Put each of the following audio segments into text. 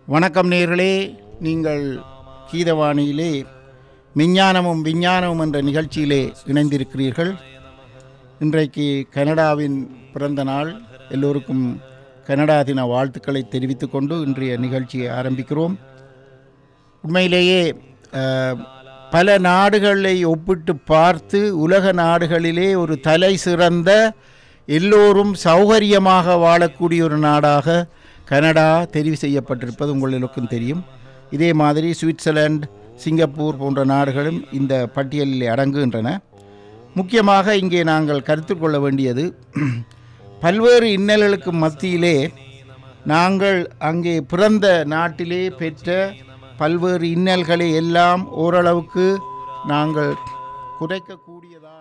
வணக்கம் நேர்களே நீங்கள் கீதவாணியிலே விஞ்ஞானமும் விஞ்ஞானமும் என்ற நிகழ்ச்சியிலே இணைந்திருக்கிறீர்கள் இன்றைக்கு கனடாவின் பிறந்த நாள் எல்லோருக்கும் கனடா தின வாழ்த்துக்களை தெரிவித்துக் கொண்டு இன்றைய நிகழ்ச்சியை ஆரம்பிக்கிறோம் உண்மையிலேயே அஹ், பல நாடுகளை ஒப்பிட்டு பார்த்து உலக நாடுகளிலே ஒரு தலை சிறந்த எல்லோரும் சௌகரியமாக வாழக்கூடிய ஒரு நாடாக கனடா தெரிவு செய்யப்பட்டிருப்பது உங்களுக்கும் தெரியும் இதே மாதிரி சுவிட்சர்லாந்து சிங்கப்பூர் போன்ற நாடுகளும் இந்த பட்டியலில் அடங்குகின்றன முக்கியமாக இங்கே நாங்கள் கருத்தில் கொள்ள வேண்டியது பல்வேறு இன்னல்களுக்கு மத்தியிலே நாங்கள் அங்கே பிறந்த நாட்டிலே பெற்ற பல்வேறு இன்னல்களை எல்லாம் ஓரளவுக்கு நாங்கள் குறைக்கக்கூடியதாக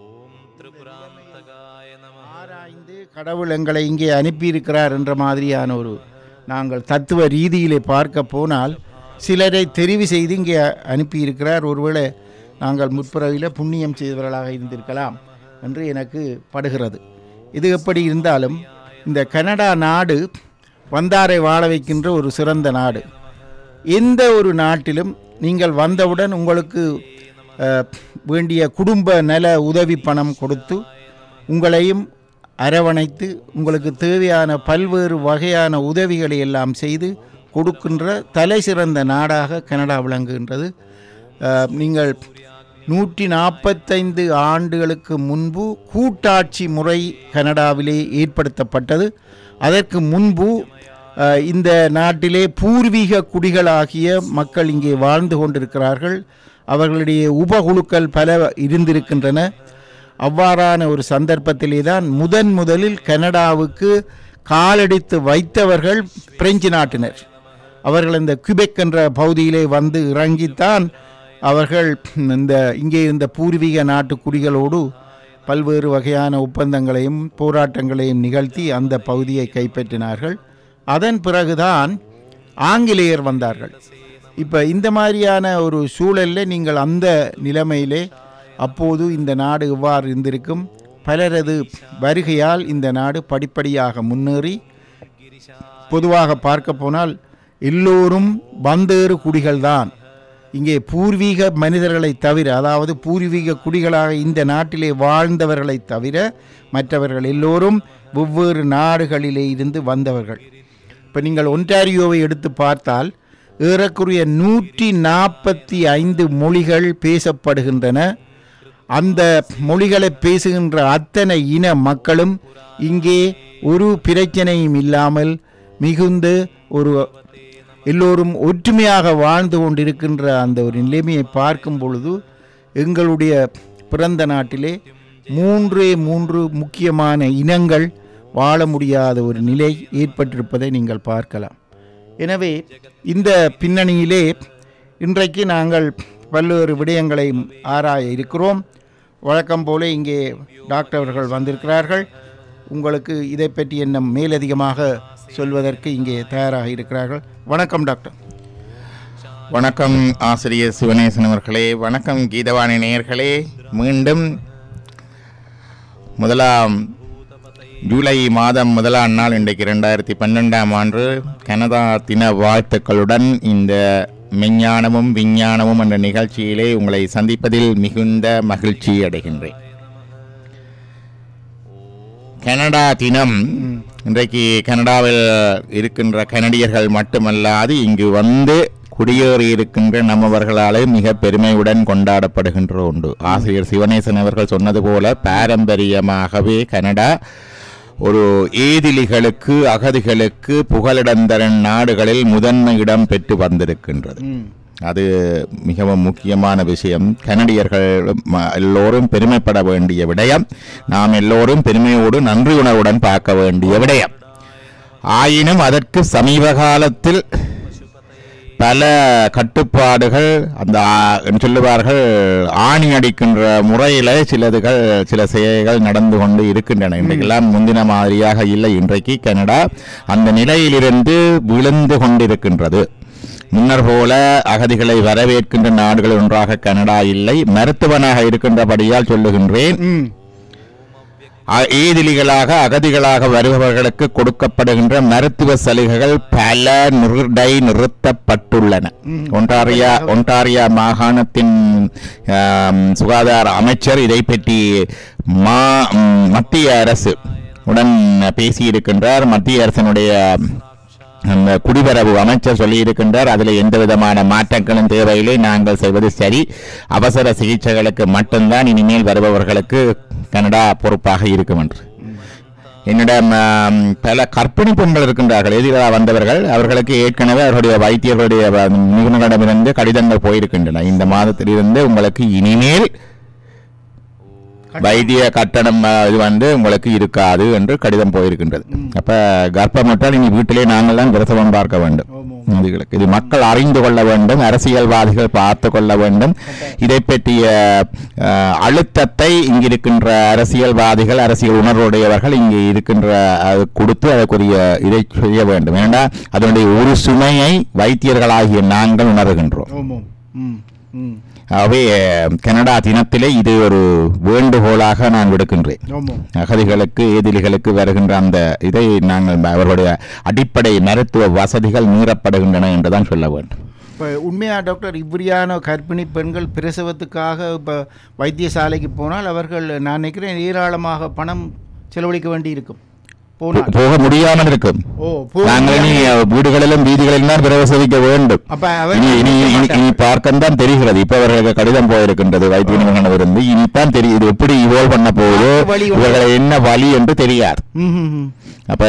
ஆராய்ந்து கடவுள் எங்களை இங்கே அனுப்பியிருக்கிறார் என்ற மாதிரியான ஒரு நாங்கள் தத்துவ ரீதியிலே பார்க்க போனால் சிலரை தெரிவு செய்து இங்கே அனுப்பியிருக்கிறார் ஒருவேளை நாங்கள் முற்பிறவியில் புண்ணியம் செய்தவர்களாக இருந்திருக்கலாம் என்று எனக்கு படுகிறது இது எப்படி இருந்தாலும் இந்த கனடா நாடு வந்தாரை வாழ வைக்கின்ற ஒரு சிறந்த நாடு எந்த ஒரு நாட்டிலும் நீங்கள் வந்தவுடன் உங்களுக்கு அஹ், வேண்டிய குடும்ப நல உதவி பணம் கொடுத்து உங்களையும் அரவணைத்து உங்களுக்கு தேவையான பல்வேறு வகையான உதவிகளை எல்லாம் செய்து கொடுக்கின்ற தலை சிறந்த நாடாக கனடா விளங்குகின்றது அஹ், நீங்கள் நூற்றி நாற்பத்தைந்து ஆண்டுகளுக்கு முன்பு கூட்டாட்சி முறை கனடாவிலே ஏற்படுத்தப்பட்டது அதற்கு முன்பு அஹ், இந்த நாட்டிலே பூர்வீக குடிகளாகிய மக்கள் இங்கே வாழ்ந்து கொண்டிருக்கிறார்கள் அவர்களுடைய உபகுழுக்கள் பல இருந்திருக்கின்றன அவ்வாறான ஒரு சந்தர்ப்பத்திலே தான் முதன் முதலில் கனடாவுக்கு காலடித்து வைத்தவர்கள் பிரெஞ்சு நாட்டினர் அவர்கள் இந்த கியூபெக் என்ற பகுதியிலே வந்து இறங்கித்தான் அவர்கள் இந்த இங்கே இருந்த பூர்வீக நாட்டு குடிகளோடு பல்வேறு வகையான ஒப்பந்தங்களையும் போராட்டங்களையும் நிகழ்த்தி அந்த பகுதியை கைப்பற்றினார்கள் அதன் பிறகுதான் ஆங்கிலேயர் வந்தார்கள் இப்போ இந்த மாதிரியான ஒரு சூழலில் நீங்கள் அந்த நிலைமையிலே அப்போது இந்த நாடு எவ்வாறு இருந்திருக்கும் பலரது வருகையால் இந்த நாடு படிப்படியாக முன்னேறி பொதுவாக பார்க்க போனால் எல்லோரும் வந்தேறு குடிகள்தான் இங்கே பூர்வீக மனிதர்களை தவிர அதாவது பூர்வீக குடிகளாக இந்த நாட்டிலே வாழ்ந்தவர்களை தவிர மற்றவர்கள் எல்லோரும் வெவ்வேறு நாடுகளிலே இருந்து வந்தவர்கள் இப்போ நீங்கள் ஒன்டாரியோவை எடுத்து பார்த்தால் ஏறக்குறைய நூற்றி நாற்பத்தி ஐந்து மொழிகள் பேசப்படுகின்றன அந்த மொழிகளை பேசுகின்ற அத்தனை இன மக்களும் இங்கே ஒரு பிரச்சனையும் இல்லாமல் மிகுந்த ஒரு எல்லோரும் ஒற்றுமையாக வாழ்ந்து கொண்டிருக்கின்ற அந்த ஒரு நிலைமையை பார்க்கும் பொழுது எங்களுடைய பிறந்த நாட்டிலே மூன்றே மூன்று முக்கியமான இனங்கள் வாழ முடியாத ஒரு நிலை ஏற்பட்டிருப்பதை நீங்கள் பார்க்கலாம் எனவே இந்த பின்னணியிலே இன்றைக்கு நாங்கள் பல்வேறு விடயங்களை ஆராய இருக்கிறோம் வழக்கம் போல இங்கே டாக்டர் அவர்கள் வந்திருக்கிறார்கள் உங்களுக்கு இதை பற்றி என்ன மேலதிகமாக சொல்வதற்கு இங்கே தயாராக இருக்கிறார்கள் வணக்கம் டாக்டர் வணக்கம் ஆசிரியர் சிவனேசன் அவர்களே வணக்கம் கீதவாணி நேயர்களே மீண்டும் முதலாம் ஜூலை மாதம் முதலாம் நாள் இன்றைக்கு ரெண்டாயிரத்தி பன்னெண்டாம் ஆண்டு கனடா தின வாழ்த்துக்களுடன் இந்த மெஞ்ஞானமும் விஞ்ஞானமும் என்ற நிகழ்ச்சியிலே உங்களை சந்திப்பதில் மிகுந்த மகிழ்ச்சி அடைகின்றேன் கனடா தினம் இன்றைக்கு கனடாவில் இருக்கின்ற கனடியர்கள் மட்டுமல்லாது இங்கு வந்து குடியேறி இருக்கின்ற நம்மவர்களாலே மிக பெருமையுடன் கொண்டாடப்படுகின்ற ஒன்று ஆசிரியர் சிவனேசன் அவர்கள் சொன்னது போல பாரம்பரியமாகவே கனடா ஒரு ஏதிலிகளுக்கு அகதிகளுக்கு புகலிடந்தரன் நாடுகளில் முதன்மை இடம் பெற்று வந்திருக்கின்றது ம் அது மிகவும் முக்கியமான விஷயம் கனடியர்கள் ம- எல்லோரும் பெருமைப்பட வேண்டிய விடயம் நாம் எல்லோரும் பெருமையோடு நன்றி உணர்வுடன் பார்க்க வேண்டிய விடயம் ஆயினும் அதற்கு சமீப காலத்தில் பல கட்டுப்பாடுகள் அந்த ஆ- என்று சொல்லுவார்கள் ஆணி அடிக்கின்ற முறையில் சிலதுகள் சில செயல்கள் நடந்து கொண்டு இருக்கின்றன இன்றைக்கெல்லாம் முந்தின மாதிரியாக இல்லை இன்றைக்கு கனடா அந்த நிலையிலிருந்து விழுந்து கொண்டிருக்கின்றது முன்னர் போல அகதிகளை வரவேற்கின்ற நாடுகள் ஒன்றாக கனடா இல்லை மருத்துவனாக இருக்கின்றபடியால் சொல்லுகின்றேன் ம் அ- ஏதிலிகளாக அகதிகளாக வருபவர்களுக்கு கொடுக்கப்படுகின்ற மருத்துவ சலுகைகள் பல நிறுடை நிறுத்தப்பட்டுள்ளன ஒன்டாரியா ஒன்டாரியா மாகாணத்தின் ஆம், சுகாதார அமைச்சர் இதை பற்றி மா ம், மத்திய அரசு உடன் பேசியிருக்கின்றார் மத்திய அரசினுடைய அந்த குடிவரவு அமைச்சர் சொல்லியிருக்கின்றார் அதில் எந்த விதமான மாற்றங்களும் தேவையில்லை நாங்கள் செய்வது சரி அவசர சிகிச்சைகளுக்கு மட்டும்தான் இனிமேல் வருபவர்களுக்கு கனடா பொறுப்பாக இருக்கும் என்று என்னிடம் ஆம், பல கர்ப்பிணி பெண்கள் இருக்கின்றார்கள் எதிராக வந்தவர்கள் அவர்களுக்கு ஏற்கனவே அவர்களுடைய வைத்தியர்களுடைய வ- நிபுணர்களிடமிருந்து கடிதங்கள் போயிருக்கின்றன இந்த மாதத்திலிருந்து உங்களுக்கு இனிமேல் வைத்திய கட்டணம் ஆ, இது வந்து உங்களுக்கு இருக்காது என்று கடிதம் போயிருக்கின்றது அப்ப கர்ப்பமற்றால் இனி வீட்டிலே நாங்கள் தான் பிரசவம் பார்க்க வேண்டும் ஆமாம். இதுகளுக்கு இது மக்கள் அறிந்து கொள்ள வேண்டும் அரசியல்வாதிகள் பார்த்து கொள்ள வேண்டும் இதை பற்றிய ஆ, அழுத்தத்தை இங்கிருக்கின்ற அரசியல்வாதிகள் அரசியல் உணர்வுடையவர்கள் இங்கே இருக்கின்ற அது கொடுத்து அதற்குரிய இதை செய்ய வேண்டும் ஏன்னா அதனுடைய ஒரு சுமையை வைத்தியர்களாகிய நாங்கள் உணர்கின்றோம் ஆமாம் ம் ம் ஆகவே கனடா தினத்திலே இது ஒரு வேண்டுகோளாக நான் விடுக்கின்றேன் ஆமாம் அகதிகளுக்கு ஏதிலிகளுக்கு வருகின்ற அந்த இதை நாங்கள் அவர்களுடைய அடிப்படை மருத்துவ வசதிகள் மீறப்படுகின்றன என்றுதான் சொல்ல வேண்டும் இப்போ உண்மையா டாக்டர் இப்படியான கர்ப்பிணி பெண்கள் பிரசவத்துக்காக இப்போ வைத்தியசாலைக்கு போனால் அவர்கள் நான் நினைக்கிறேன் ஏராளமாக பணம் செலவழிக்க வேண்டி இருக்கும் போனால் போக முடியாமல் இருக்கும் ஓ போ நாங்கள் இனி வீடுகளிலும் வீதிகளிலும் தான் பிரவசதிக்க வேண்டும் அப்ப அவர் இனி இனி இனி இனி பார்க்கத்தான் தெரிகிறது இப்ப அவர்களுக்கு கடிதம் போயிருக்கின்றது வைத்திய நிபுணரிடமிருந்து இனித்தான் தெரியும் இது எப்படி இவோல்வ் பண்ண போகுதோ வழி உண்டு. இவர்கள் என்ன வழி என்று தெரியாது ம் ம், ம். அப்ப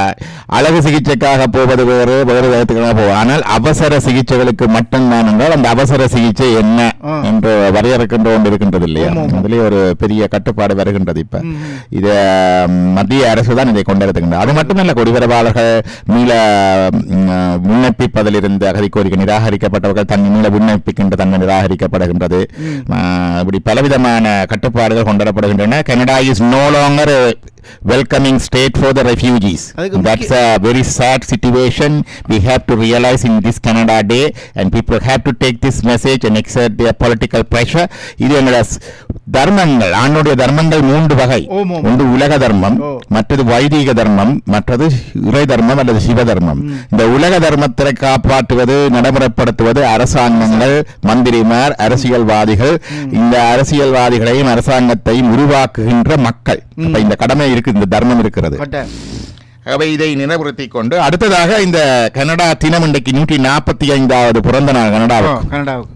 அழகு சிகிச்சைக்காக போவது வேறு வேறு விதத்துக்காக போவோம் ஆனால் அவசர சிகிச்சைகளுக்கு மட்டும்தான் என்றால் அந்த அவசர சிகிச்சை என்ன ஆ. என்று வரையறுக்கின்ற ஒன்று இருக்கின்றது இல்லையா ஆமாம், ஆமாம். அதுலயே ஒரு பெரிய கட்டுப்பாடு வருகின்றது இப்ப ம், ம். இது ம், மத்திய அரசு தான் இதை கொண்டிருக்கின்றது அது மட்டுமல்ல குடிவரவாளர்கள் மீள ம், விண்ணப்பிப்பதிலிருந்து அகதி கோரிக்கை நிராகரிக்கப்பட்டவர்கள் தன் மீள விண்ணப்பிக்கின்ற தன்மை நிராகரிக்கப்படுகின்றது ஆ, இப்படி பலவிதமான கட்டுப்பாடுகள் கொண்டுவரப்படுகின்றன Canada is no longer welcoming state for the refugees அதுக்கு that's a very sad situation we have to realize in this Canada day and people have to take this message and exert their political pressure இது எங்களோட ஸ்- தர்மங்கள் ஆணுடைய தர்மங்கள் மூன்று வகை ஓம் ஓம். ஒன்று உலக தர்மம் ஓ. மற்றது வைதீக தர்மம் மற்றது இறை தர்மம் அல்லது சிவ தர்மம் இந்த உலக தர்மத்தை காப்பாற்றுவது நடைமுறைப்படுத்துவது அரசாங்கங்கள் மந்திரிமார் அரசியல்வாதிகள் இந்த அரசியல்வாதிகளையும் அரசாங்கத்தையும் உருவாக்குகின்ற மக்கள் அப்ப இந்த கடமை இருக்கு இந்த தர்மம் இருக்கிறது கட்ட அவை இதை நினைவுறுத்தி கொண்டு அடுத்ததாக இந்த கனடா தினம் இன்றைக்கு நூற்றி நாற்பத்தி ஐந்தாவது பிறந்த நாள் ஓ, கனடாவுக்கு கனடாவுக்கு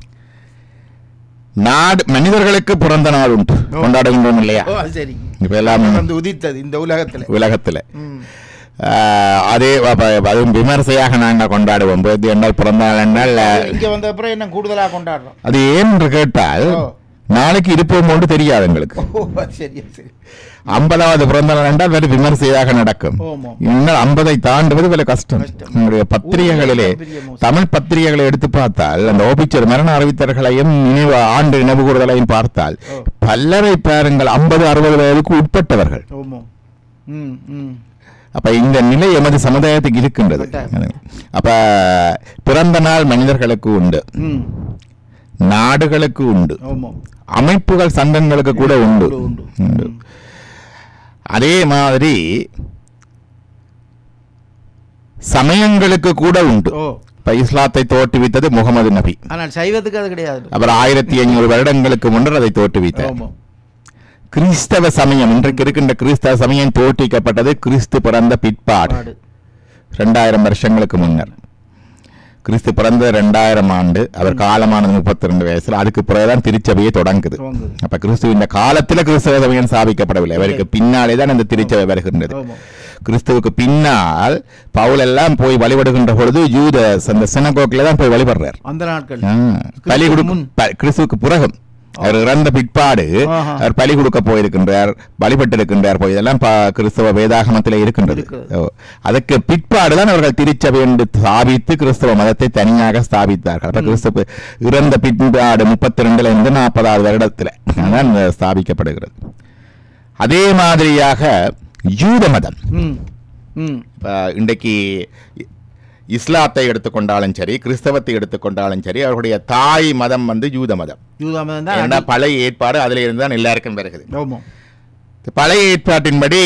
நாடு மனிதர்களுக்கு பிறந்த நாள் உண்டு கொண்டாடுகின்றோம் இல்லையா ஓ அது சரி இப்ப எல்லாம் வந்து உதித்தது இந்த உலகத்துல உலகத்துல ம் ஆஹ், அதே அப்ப அதுவும் விமர்சையாக நாங்கள் கொண்டாடுவோம் பேர்த்தி என்றால் பிறந்த நாள் என்றால் ஆஹ், இங்க வந்த அப்புறம் என்ன கூடுதலா கொண்டாடுறோம் அது ஏன் என்று கேட்டால் ஓ. நாளைக்கு இருப்போம் ஒன்று தெரியாது எங்களுக்கு ஓ அது சரி அது சரி ஐம்பதாவது பிறந்த நாள் என்றால் வெறும் விமர்சையாக நடக்கும் ஆமாம். இன்னும் ஐம்பதை தாண்டுவது வெறும் கஷ்டம் கஷ்டம். நம்முடைய பத்திரிகைகளிலே ஊர்ல பெரிய மோசம். தமிழ் பத்திரிகைகளை எடுத்து பார்த்தால் அந்த ஓபிச்சர் மரண அறிவித்தல்களையும் நினைவு ஆண்டு நினைவு கூறுதலையும் பார்த்தால் ஓ. பல்லரை பேருங்கள் ஐம்பது அறுபது வயதுக்கு உட்பட்டவர்கள் ஓமோ ம் ம் அப்ப இந்த நிலை எமது சமுதாயத்துக்கு இருக்கின்றது கட்டாயம். அப்ப பிறந்த நாள் மனிதர்களுக்கு உண்டு ம் நாடுகளுக்கு உண்டு ஓமோ அமைப்புகள் சங்கங்களுக்கு கூட உண்டு உண்டு, உண்டு. உண்டு. அதே மாதிரி சமயங்களுக்கு கூட உண்டு ஓ இப்ப இஸ்லாத்தை தோற்றுவித்தது முகமது நபி ஆனால் சைவத்துக்கு அது கிடையாது அவர் ஆயிரத்தி ஐநூறு வருடங்களுக்கு முன்னர் அதை தோற்றுவித்தார் ஓமோ கிறிஸ்தவ சமயம் இன்றைக்கு இருக்கின்ற கிறிஸ்தவ சமயம் தோற்றுவிக்கப்பட்டது கிறிஸ்து பிறந்த பிற்பாடு பாடு ரெண்டாயிரம் வருஷங்களுக்கு முன்னர் கிறிஸ்து பிறந்த ரெண்டாயிரம் ஆண்டு அவர் காலமானது முப்பத்தி ரெண்டு வயசுல அதுக்கு பிறகுதான் திருச்சபையை தொடங்குது துவங்குது. அப்ப கிறிஸ்து இந்த காலத்துல கிறிஸ்தவ சமயம் ஸ்தாபிக்கப்படவில்லை அவருக்கு பின்னாலே தான் இந்த திருச்சபை வருகின்றது ஓமோ கிறிஸ்துவுக்கு பின்னால் பவுல் எல்லாம் போய் வழிபடுகின்ற பொழுது யூத அந்த சினகோக்கில் தான் போய் வழிபடுறார் அந்த நாட்கள் ஆ, பலி கிறிஸ்துவுக்கு கொடுக்கும் ப- கிறிஸ்துவுக்கு பிறகும் அவர் இறந்த பிற்பாடு ஆஹா. அவர் பலி கொடுக்க போயிருக்கின்றார் வழிபட்டு இருக்கின்றார் போய் இதெல்லாம் ப- கிறிஸ்தவ வேதாகமத்திலே இருக்கின்றது இருக்குது. ஓ. அதற்கு பிற்பாடுதான் அவர்கள் திருச்சபை என்று ஸ்தாபித்து கிறிஸ்தவ மதத்தை தனியாக ஸ்தாபித்தார்கள் அப்ப கிறிஸ்தவ இறந்த பிற்பாடு முப்பத்தி ரெண்டுல இருந்து நாற்பதாவது வருடத்துல அதான் இந்த ஸ்தாபிக்கப்படுகிறது அதே மாதிரியாக யூத மதம் ம் ம் இப்ப இன்றைக்கு இஸ்லாத்தை எடுத்துக்கொண்டாலும் சரி கிறிஸ்தவத்தை எடுத்துக்கொண்டாலும் சரி அவர்களுடைய தாய் மதம் வந்து யூத மதம் யூதாமதம் ஏன்னா தான் பழைய ஏற்பாடு அதுல இருந்து தான் எல்லாருக்கும் வருகிறது ஓமோ இந்த பழைய ஏற்பாட்டின்படி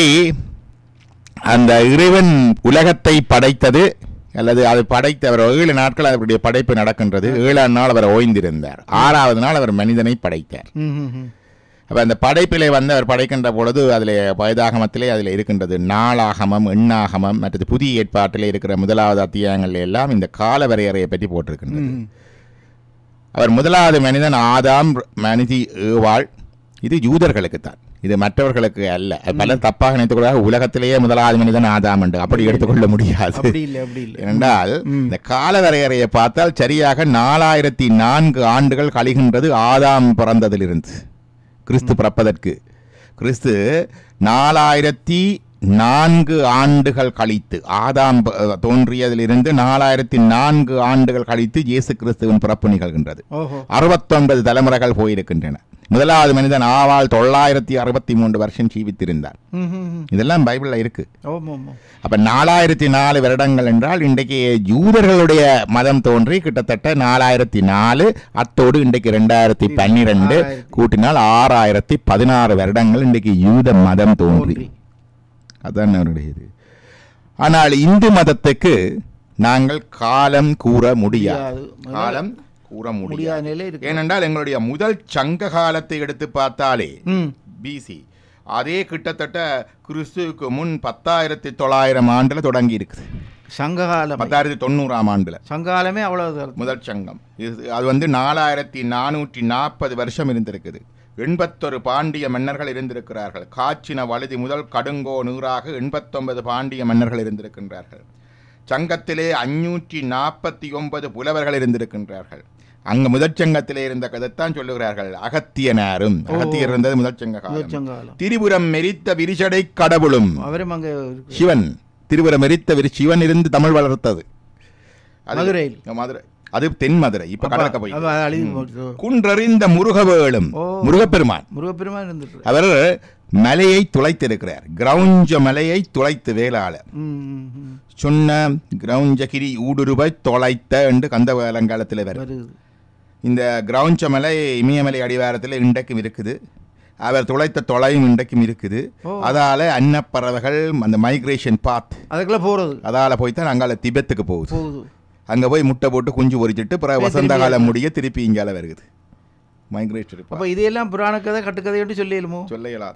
அந்த இறைவன் உலகத்தை படைத்தது அல்லது அது படைத்த அவர் ஏழு நாட்கள் அவருடைய படைப்பு நடக்கின்றது ஏழாம் நாள் அவர் ஓய்ந்திருந்தார் ஆறாவது நாள் அவர் மனிதனை படைத்தார் ம், ம், ம். அப்ப அந்த படைப்பிலே வந்து அவர் படைக்கின்ற பொழுது அதில் வயதாகமத்திலே அதில் இருக்கின்றது நாளாகமம் எண்ணாகமம் மற்றது புதிய ஏற்பாட்டிலே இருக்கிற முதலாவது அத்தியாயங்கள் எல்லாம் இந்த கால வரையறையை பற்றி போட்டிருக்கின்றது ம். அவர் முதலாவது மனிதன் ஆதாம் மனிதி ஏவாள் இது யூதர்களுக்கு தான் இது மற்றவர்களுக்கு அல்ல அது பலர் தப்பாக நினைத்துக்கூடாது உலகத்திலேயே முதலாவது மனிதன் ஆதாம் என்று அப்படி எடுத்துக்கொள்ள முடியாது அப்படி இல்லை அப்படி இல்லை ஏனென்றால் இந்த கால வரையறையை பார்த்தால் சரியாக நாலாயிரத்தி நான்கு ஆண்டுகள் கழிகின்றது ஆதாம் பிறந்ததிலிருந்து கிறிஸ்து பிறப்பதற்கு கிறிஸ்து நாலாயிரத்தி நான்கு ஆண்டுகள் கழித்து ஆதாம் ப- தோன்றியதிலிருந்து நாலாயிரத்தி நான்கு ஆண்டுகள் கழித்து இயேசு கிறிஸ்துவின் பிறப்பு நிகழ்கின்றது ஓஹோ அறுபத்தொன்பது தலைமுறைகள் போயிருக்கின்றன முதலாவது மனிதன் ஆவால் தொள்ளாயிரத்தி அறுபத்தி மூன்று வருஷம் ஜீவித்திருந்தார் ம், ம், ம். இதெல்லாம் பைபிளில் இருக்கு ஆமாம் ஆமாம் அப்ப நாலாயிரத்தி நாலு வருடங்கள் என்றால் இன்றைக்கு யூதர்களுடைய மதம் தோன்றி கிட்டத்தட்ட நாலாயிரத்தி நாலு அத்தோடு இன்றைக்கு ரெண்டாயிரத்தி பன்னிரெண்டு ஆறாயிரத்தி. கூட்டினால் ஆறாயிரத்தி பதினாறு வருடங்கள் இன்றைக்கு யூத மதம் தோன்றி தோன்றி. அதான் அவருடைய இது ஆனால் இந்து மதத்துக்கு நாங்கள் காலம் கூற முடியாது முடியாது. காலம் கூற முடியாது முடியாத நிலை இருக்கு ஏனென்றால் எங்களுடைய முதல் சங்க காலத்தை எடுத்து பார்த்தாலே ம் பிசி அதே கிட்டத்தட்ட கிறிஸ்துவுக்கு முன் பத்தாயிரத்தி தொள்ளாயிரம் ஆண்டுல தொடங்கி இருக்குது சங்ககாலம் பத்தாயிரத்தி தொண்ணூறாம் ஆண்டுல சங்ககாலமே அவ்வளவு முதல் சங்கம் இது அது வந்து நாலாயிரத்தி நானூற்றி நாற்பது வருஷம் இருந்திருக்குது எண்பத்தொரு பாண்டிய மன்னர்கள் இருந்திருக்கிறார்கள் காச்சின வழுதி முதல் கடுங்கோ நூறாக எண்பத்தொன்பது பாண்டிய மன்னர்கள் இருந்திருக்கின்றார்கள் சங்கத்திலே அஞ்சூற்றி நாற்பத்தி ஒன்பது புலவர்கள் இருந்திருக்கின்றார்கள் அங்க முதற்சங்கத்திலே இருந்த கதைத்தான் சொல்லுகிறார்கள் அகத்தியனாரும் அகத்தியர் இருந்தது முதற்சங்க காலம் சங்ககாலம் திரிபுரம் மெரித்த விரிசடை கடவுளும் அவரும் அங்கே இருக்கு. சிவன் திருபுரம் மெரித்த விரி சிவன் இருந்து தமிழ் வளர்த்தது அது- மதுரையில். மதுரை அது தென் மதுரை இப்ப கடக்க போய் அவ அழிவு போச்சு. குன்றறிந்த முருகவேளும் ஓ. முருகப்பெருமான் முருகப்பெருமான் இருந்துட்டு அவர் மலையை துளைத்திருக்கிறார் கிரௌஞ்ச மலையை துளைத்து வேளாள ம், ம், ம். சொன்ன கிரௌஞ்சகிரி ஊடுருவை தொலைத்த என்று கந்த காலங்காலத்தில் வரும் வருது இந்த கிரௌஞ்ச மலை இமயமலை அடிவாரத்தில் இன்றைக்கும் இருக்குது அவர் துளைத்த தொலையும் இன்றைக்கும் இருக்குது ஓ. அதால அன்னப்பறவைகள் அந்த மைக்ரேஷன் பாத் அதுக்குள்ள போறது அதால போய் தான் அங்கால திபெத்துக்கு போகுது போகுது அங்க போய் முட்டை போட்டு குஞ்சு பொரிச்சிட்டு பிறகு திருப்பி வசந்த காலம் முடிய திருப்பி இங்கால வருகுது மைக்ரேஷன் அப்ப இதையெல்லாம் புராண கதை கட்டுக்கதை என்று சொல்லிடுமோ சொல்ல இயலாது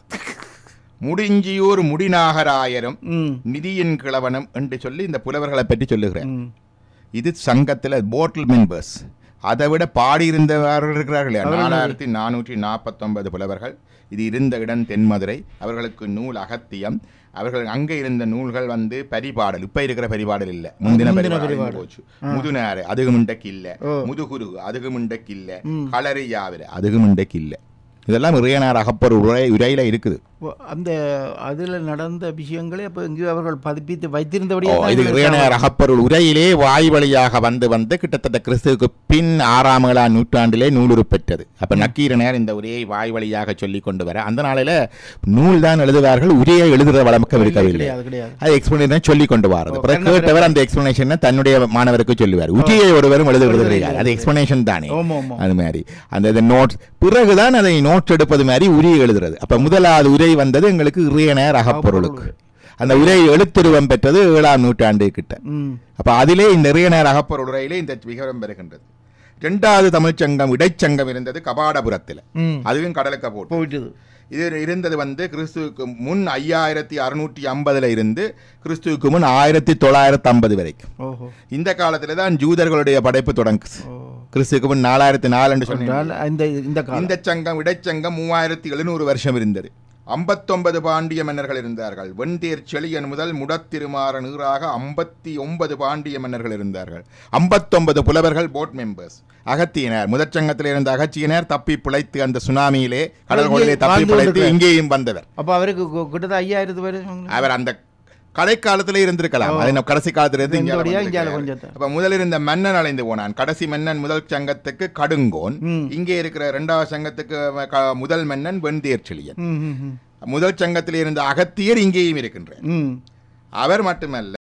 முடிஞ்சியூர் முடிநாகராயரும் ம் நிதியின் கிழவனும் என்று சொல்லி இந்த புலவர்களை பற்றி சொல்லுகிறேன் ம் இது சங்கத்தில் போட்டில் மெம்பர்ஸ் அதை விட பாடியிருந்தவர்கள் இருக்கிறார்கள் நாலாயிரத்தி நானூற்றி நாற்பத்தொன்பது புலவர்கள் இது இருந்த இடம் தென்மதுரை அவர்களுக்கு நூல் அகத்தியம் அவர்கள் அங்கே இருந்த நூல்கள் வந்து பரிபாடல் இப்ப இருக்கிற பரிபாடல் இல்ல முந்தின முந்தின பரிபாடல் பரிபாடல். போச்சு முதுநாறு அதுக்கு முண்டக்கு இல்ல ஓ. முதுகுரு அதுக்கு முண்டக்கு இல்ல ம். களரி யாவிர அதுக்கு முண்டக்கு இல்ல இதெல்லாம் இறையனார் அகப்பர் உரை உரையில இருக்குது ஓ, அந்த அதுல நடந்த விஷயங்களை அப்ப எங்கேயோ அவர்கள் பதிப்பித்து ஓ, வைத்திருந்தபடியே இது இறையனார் அகப்பொருள் உரையிலே வாய் வழியாக வந்து வந்து கிட்டத்தட்ட கிறிஸ்துவுக்கு பின் ஆறாம் ஏழாம் நூற்றாண்டிலே நூலுரு பெற்றது அப்ப நக்கீரனார் இந்த உரையை வாய் வழியாக சொல்லி கொண்டு வர அந்த நாளில நூல் தான் எழுதுவார்கள் உரையை எழுதுகிற வழக்கம் இருக்கவில்லை கிடையாது கிடையாது அது எக்ஸ்பிளனேஷன் சொல்லி கொண்டு வாரது ஓ, பிறகு கர்ண கேட்டவர் அந்த எக்ஸ்பிளனேஷன் தன்னுடைய மாணவருக்கு சொல்லுவார் உரையை ஒருவரும் எழுதுகிறது கிடையாது அது எக்ஸ்பிளனேஷன் தானே ஆமா ஆமா அது மாதிரி அந்த நோட்ஸ் பிறகுதான் அதை நோட்ஸ் எடுப்பது மாதிரி உரை எழுதுறது அப்ப முதலாவது உரை வந்தது எங்களுக்கு இறையனார் அகப்பொருளுக்கு அந்த உரை எழுத்துருவம் பெற்றது ஏழாம் நூற்றாண்டு கிட்ட ம் அப்ப அதிலே இந்த இறையனார் அகப்பொருள் உரையிலே இந்த விகரம் பெறுகின்றது இரண்டாவது தமிழ்ச்சங்கம் இடைச்சங்கம் இருந்தது கபாடபுரத்தில் ம் அதுவும் கடலுக்க போட்டு போயிட்டுது இது இருந்தது வந்து கிறிஸ்துவுக்கு முன் ஐயாயிரத்தி அறுநூற்றி ஐம்பதுல இருந்து கிறிஸ்துவுக்கு முன் ஆயிரத்தி தொள்ளாயிரத்தி ஐம்பது வரைக்கும் ஓஹோ இந்த காலத்துல தான் ஜூதர்களுடைய படைப்பு தொடங்குது ஓ கிறிஸ்துவுக்கு முன் நாலாயிரத்தி நாலுன்னு சொன்னேன் என்றால் இந்த இந்த காலம் இந்த சங்கம் இடைச்சங்கம் மூவாயிரத்தி எழுநூறு வருஷம் இருந்தது ஐம்பத்தொன்பது பாண்டிய மன்னர்கள் இருந்தார்கள் வெண்டேர் செழியன் முதல் முடத்திருமாற நீராக ஐம்பத்தி ஒன்பது பாண்டிய மன்னர்கள் இருந்தார்கள் ஐம்பத்தொன்பது புலவர்கள் போட் மெம்பர்ஸ் அகத்தியனர் முதற்சங்கத்தில் இருந்த அகத்தியனர் தப்பி பிழைத்து அந்த சுனாமியிலே கடல்கொள்ளிலே தப்பி வாழ்ந்து பிழைத்து கொண்டிருக்கிறார். இங்கேயும் வந்தவர் அப்ப அவருக்கு கு- கிட்டத்தட்ட ஐயாயிரத்து வருஷம் அவர் அந்த கடைக்காலத்திலே இருந்திருக்கலாம் அது நம்ம கடைசி காலத்துல இருந்து இங்கே இந்தபடியா இந்தியால கொஞ்சம் அப்ப முதல் இருந்த மன்னன் அலைந்து போனான் கடைசி மன்னன் முதல் சங்கத்துக்கு கடுங்கோன் ம். இங்கே இருக்கிற இரண்டாவது சங்கத்துக்கு அஹ், க- முதல் மன்னன் வெண்தேர் செழியன் ம் ம் ம் முதல் சங்கத்தில் இருந்த அகத்தியர் இங்கேயும் இருக்கின்றார் ம் அவர் மட்டுமல்ல